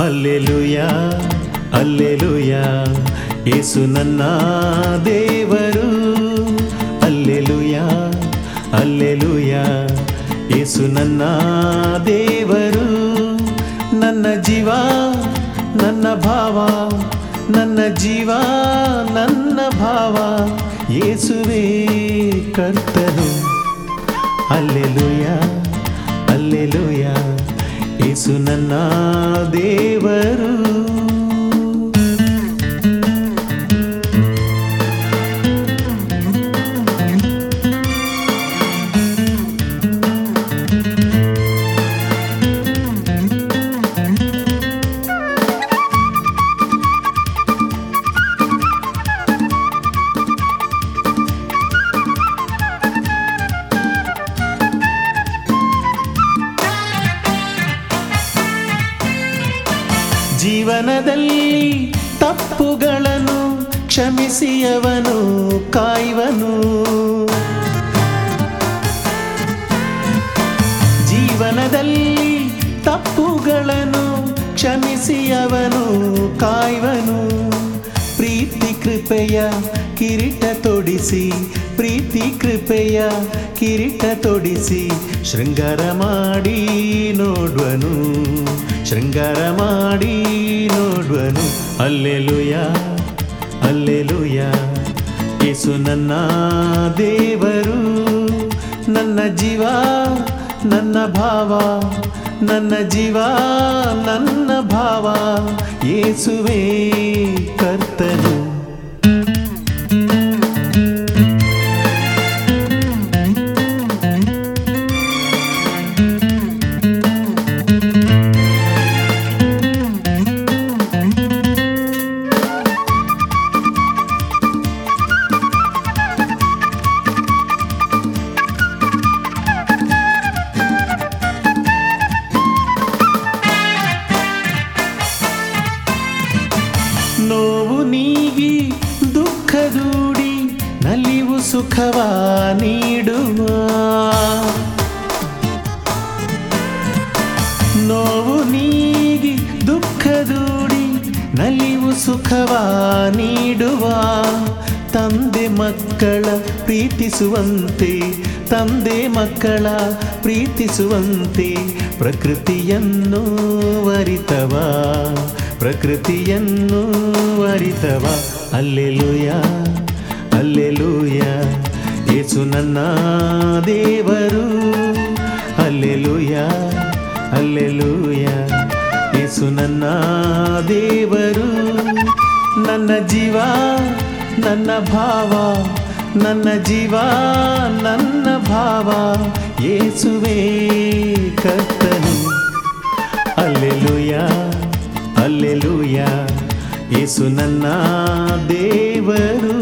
alleluia alleluia ಏಸು ನನ್ನ ದೇವರು alleluia alleluia ಏಸು ನನ್ನ ದೇವರು ನನ್ನ ಜೀವ ನನ್ನ ಭಾವ ನನ್ನ ಜೀವ ನನ್ನ ಭಾವ ಏಸುವೇ ಕರ್ತನು ಅಲ್ಲೆಲುಯ ಅಲ್ಲೆಲುಯ ಏಸು ನನ್ನ ದೇವರು ಜೀವನದಲ್ಲಿ ತಪ್ಪುಗಳನ್ನು ಕ್ಷಮಿಸಿಯವನು ಕಾಯುವನು ಜೀವನದಲ್ಲಿ ತಪ್ಪುಗಳನ್ನು ಕ್ಷಮಿಸಿಯವನು ಕಾಯುವನು ಪ್ರೀತಿ ಕೃಪೆಯ ಕಿರೀಟ ತೊಡಿಸಿ ಪ್ರೀತಿ ಕೃಪೆಯ ಕಿರೀಟ ತೊಡಿಸಿ ಶೃಂಗಾರ ಮಾಡಿ ನೋಡುವನು ಶೃಂಗಾರ ಮಾಡಿ ನೋಡುವನು ಅಲ್ಲೆಲುಯ ಅಲ್ಲೆಲುಯ ಏಸು ನನ್ನ ದೇವರು ನನ್ನ ಜೀವ ನನ್ನ ಭಾವ ನನ್ನ ಜೀವ ನನ್ನ ಭಾವ ಏಸುವೇ ಕರ್ತನು ನೋವು ನೀಗಿ ದುಃಖ ದೂಡಿ ನಲಿವು ಸುಖವ ನೀಡುವ ನೋವು ನೀಗಿ ದುಃಖ ದೂಡಿ ನಲಿವು ಸುಖವ ನೀಡುವ ತಂದೆ ಮಕ್ಕಳ ಪ್ರೀತಿಸುವಂತೆ ತಂದೆ ಮಕ್ಕಳ ಪ್ರೀತಿಸುವಂತೆ ಪ್ರಕೃತಿಯನ್ನು ವರಿತವ ಪ್ರಕೃತಿಯನ್ನು ವರಿತವ ಅಲ್ಲೆಲುಯ ಅಲ್ಲೆಲುಯ ಏಸು ನನ್ನ ದೇವರು ಅಲ್ಲೆಲುಯ ಅಲ್ಲೆಲುಯ ಏಸು ನನ್ನ ದೇವರು ನನ್ನ ಜೀವ ನನ್ನ ಭಾವ ನನ್ನ ಜೀವ ನನ್ನ ಭಾವ ಏಸುವೇ ಕರ್ತನು ಅಲ್ಲೆಲುಯ ಅಲ್ಲೆಲುಯ ಏಸು ನನ್ನ ದೇವರು